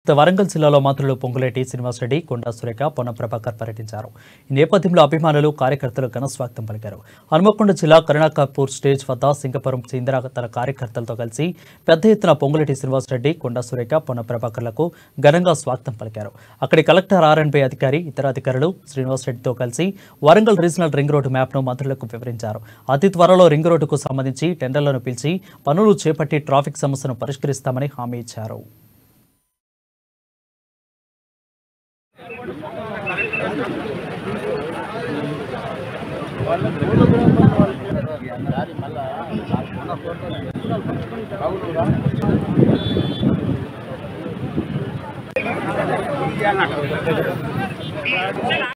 వరంగల్ జిల్లాలో మంత్రులు పొంగులేటి శ్రీనివాసరెడ్డి కొండా సురేఖ పొన్న ప్రభాకర్ పర్యటించారు ఈ నేపథ్యంలో అభిమానులు కార్యకర్తలు ఘన స్వాగతం పలికారు హనుమకొండ జిల్లా కరుణాకపూర్ స్టేజ్ వద్ద సింగపురం సిందిరా తన కార్యకర్తలతో కలిసి పెద్ద ఎత్తున పొంగులేటి శ్రీనివాసరెడ్డి కొండా సురేఖ పొన్న ప్రభాకర్లకు ఘనంగా స్వాగతం పలికారు అక్కడి కలెక్టర్ ఆర్ఎన్బి అధికారి ఇతర అధికారులు శ్రీనివాసరెడ్డితో కలిసి వరంగల్ రీజనల్ రింగ్ రోడ్డు మ్యాప్ను మంత్రులకు వివరించారు అతి త్వరలో రింగ్ రోడ్డుకు సంబంధించి టెండర్లను పిలిచి పనులు చేపట్టి ట్రాఫిక్ సమస్యను పరిష్కరిస్తామని హామీ ఇచ్చారు